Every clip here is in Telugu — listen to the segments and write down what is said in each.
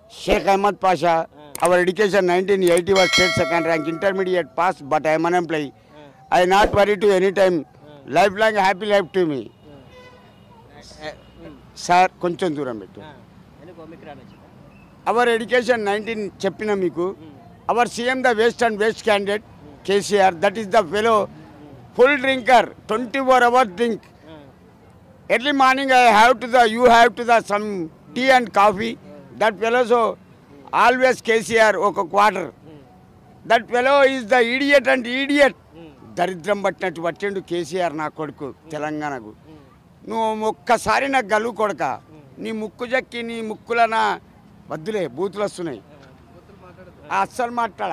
Sheikh Ahmad Pasha. Our education 1980 was state second rank, intermediate pass, but I am unemployed. I not worry to any time. Lifelong happy life to me. Sir కొంచెం దూరం పెట్టు ఎందుకు మీకు రానొచ్చిందా అవర్ ఎడ్యుకేషన్ నైన్టీన్ చెప్పిన మీకు our CM the waste and waste candidate KCR that is the fellow full drinker twenty four hours drink early morning I have to the you have to the some tea and coffee that fellow so always KCR ఒక quarter that fellow is the idiot and idiot దరిద్రం పట్టినట్టు పట్టిండు కేసీఆర్ నా కొడుకు తెలంగాణకు నువ్వు ఒక్కసారి నాకు గలువు కొడక నీ ముక్కు జక్కి నీ ముక్కులన వద్దులే బూతులు వస్తున్నాయి అస్సలు మాట్లాడ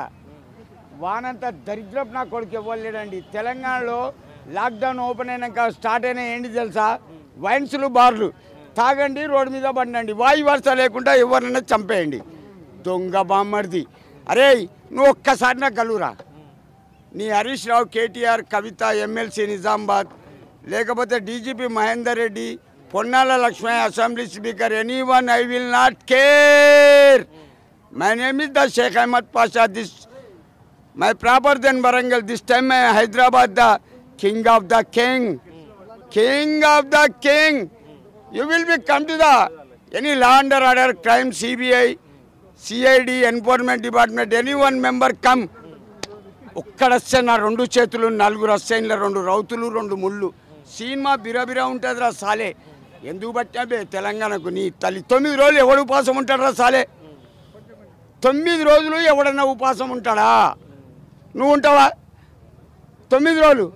వానంత దరిద్రపు నా కొడుకు ఇవ్వలేడండి తెలంగాణలో లాక్డౌన్ ఓపెన్ అయినాక స్టార్ట్ అయినా ఏంటి తెలుసా వైన్స్లు బార్లు తాగండి రోడ్డు మీద పడండి వాయు వరుస లేకుండా ఎవరినైనా చంపేయండి దొంగ బామ్మడిది అరే నువ్వు ఒక్కసారి నాకు గలువురా నీ హరీష్ రావు కేటీఆర్ కవిత ఎమ్మెల్సీ నిజామాబాద్ లేకపోతే DGP Mahender Reddy Ponnala Laxman assembly speaker any one I will not care my name is the Sheikh Ahmed Pasha this my proper then Warangal this time my Hyderabad the king of the king king of the king you will be come to the any law under order crime CBI CID enforcement department any one member come ఒక్కడొస్తే నా రెండు చేతులు నలుగురు వస్తాయిల రెండు రౌతులు రెండు ముళ్ళు సినిమా బిరబిరా ఉంటుంది రా సాలే ఎందుకు పట్టాబే తెలంగాణకు నీ తల్లి తొమ్మిది రోజులు ఎవడు ఉపవాసం ఉంటాడు రా సాలే తొమ్మిది రోజులు ఎవడన్నా ఉపవాసం ఉంటాడా నువ్వు ఉంటావా తొమ్మిది రోజులు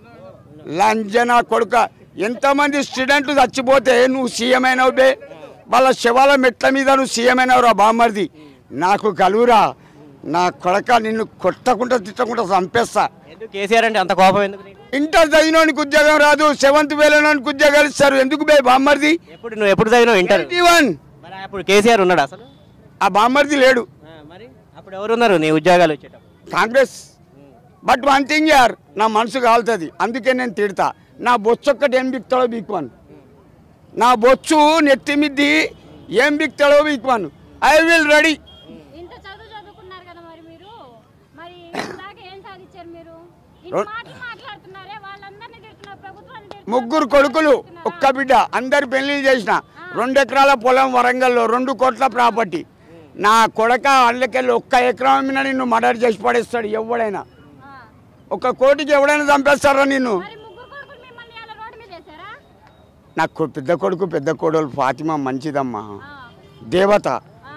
లంజనా కొడుక ఎంతమంది స్టూడెంట్లు చచ్చిపోతే నువ్వు సీఎం అయినావు బే వాళ్ళ శవాల మెట్ల మీద నువ్వు సీఎం అయినావు రా బామ్మర్ది నాకు కలువురా నా కొడక నిన్ను కొట్టకుండా తిట్టకుండా చంపేస్తా ఎందుకు కేసీఆర్ అంటే అంత కోపం ఎందుకు నీకు ఇంటర్ చదివినోనికి ఉద్యోగం రాదు సెవెంత్ వేలనోనికి ఉద్యోగాలు ఇస్తారు ఎందుకు బే బామ్మర్ది ఎప్పుడు నువ్వు ఎప్పుడు చదివినావు ఇంటర్ వన్ మరి అప్పుడు కేసీఆర్ ఉన్నాడు అసలు ఆ బామ్మర్ది లేడు ఆ, మరి అప్పుడు ఎవరు ఉన్నారు నీ ఉద్యోగాలు వచ్చేటప్పుడు కాంగ్రెస్ బట్ వన్ థింగ్ యార్ నా మనసు కాలుతుంది అందుకే నేను తిడతా నా బొచ్చు ఒక్కటి ఏం బిక్తాడో బీక్వాను నా బొచ్చు నెత్తి మిద్ది ఏం బిక్తాడో బీక్వాను ఐ విల్ రెడీ ఇంత చదువు చదువుకున్నారు కదా మరి మీరు మరి ఇందాక ఏం సాధించారు మీరు ఇన్ని రో- మాటలు మాట్లాడుతున్నారే వాళ్ళందరినీ తిడుతున్నారు ప్రభుత్వాన్ని తిడుతున్నారు, ముగ్గురు కొడుకులు తిడుతున్నారు. ఒక్క బిడ్డ అందరి పెళ్లి చేసిన రెండు ఎకరాల పొలం వరంగల్లో రెండు కోట్ల ప్రాపర్టీ నా కొడక అళ్ళకెళ్ళి ఒక్క ఎకరం అమ్మినా నిన్ను మర్డర్ చేసి పడేస్తాడు ఎవడైనా ఆ. ఒక కోటికి ఎవడైనా చంపేస్తారా నిన్ను మరి ముగ్గురు కొడుకులు మిమ్మల్ని అలా రోడ్డు మీద వేశారా నా కొ- పెద్ద కొడుకు పెద్ద కోడలు ఫాతిమా మంచిదమ్మా ఆ, దేవత ఆ,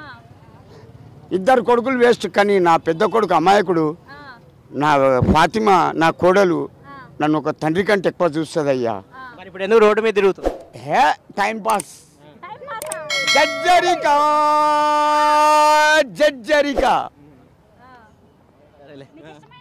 ఇద్దరు కొడుకులు వేస్ట్ కానీ నా పెద్ద కొడుకు అమాయకుడు ఆ, నా ఫాతిమా నా కోడలు ఆ, నన్ను ఒక తండ్రి కంటే ఎక్కువ చూస్తుంది అయ్యా ఆ. మరి ఇప్పుడు ఎందుకు రోడ్డు మీద తిరుగుతావు హే టైం పాస్ టైం పాసా? జడ్జరిక జడ్జరిక ఆ. సరేలే మీకు ఇష్టమైన